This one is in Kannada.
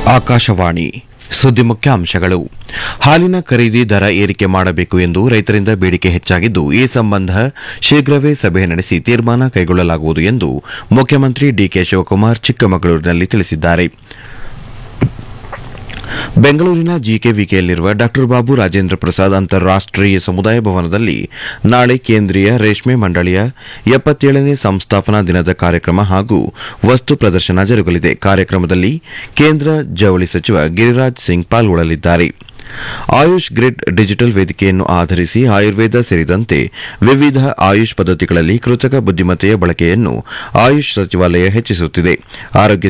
ಆಕಾಶವಾಣಿ ಸುದ್ದಿ ಮುಖ್ಯಾಂಶಗಳು ಹಾಲಿನ ಖರೀದಿ ದರ ಏರಿಕೆ ಮಾಡಬೇಕು ಎಂದು ರೈತರಿಂದ ಬೇಡಿಕೆ ಹೆಚ್ಚಾಗಿದ್ದು ಈ ಸಂಬಂಧ ಶೀಘ್ರವೇ ಸಭೆ ನಡೆಸಿ ತೀರ್ಮಾನ ಕೈಗೊಳ್ಳಲಾಗುವುದು ಎಂದು ಮುಖ್ಯಮಂತ್ರಿ ಡಿಕೆ ಶಿವಕುಮಾರ್ ಚಿಕ್ಕಮಗಳೂರಿನಲ್ಲಿ ತಿಳಿಸಿದ್ದಾರೆ ಬೆಂಗಳೂರಿನ ಜಿಕೆವಿಕೆಯಲ್ಲಿರುವ ಡಾ ಬಾಬು ರಾಜೇಂದ್ರ ಪ್ರಸಾದ್ ಅಂತಾರಾಷ್ಟೀಯ ಸಮುದಾಯ ಭವನದಲ್ಲಿ ನಾಳೆ ಕೇಂದ್ರೀಯ ರೇಷ್ಮೆ ಮಂಡಳಿಯ ಎಪ್ಪತ್ತೇಳನೇ ಸಂಸ್ಥಾಪನಾ ದಿನದ ಕಾರ್ಯಕ್ರಮ ಹಾಗೂ ವಸ್ತು ಪ್ರದರ್ಶನ ಜರುಗಲಿದೆ ಕಾರ್ಯಕ್ರಮದಲ್ಲಿ ಕೇಂದ್ರ ಜವಳಿ ಸಚಿವ ಗಿರಿರಾಜ್ ಸಿಂಗ್ ಪಾಲ್ಗೊಳ್ಳಲಿದ್ದಾರೆ ಆಯುಷ್ ಗ್ರಿಡ್ ಡಿಜಿಟಲ್ ವೇದಿಕೆಯನ್ನು ಆಧರಿಸಿ ಆಯುರ್ವೇದ ಸೇರಿದಂತೆ ವಿವಿಧ ಆಯುಷ್ ಪದ್ಧತಿಗಳಲ್ಲಿ ಕೃತಕ ಬುದ್ದಿಮತ್ತೆಯ ಬಳಕೆಯನ್ನು ಆಯುಷ್ ಸಚಿವಾಲಯ ಹೆಚ್ಚಿಸುತ್ತಿದೆ ಆರೋಗ್ಯ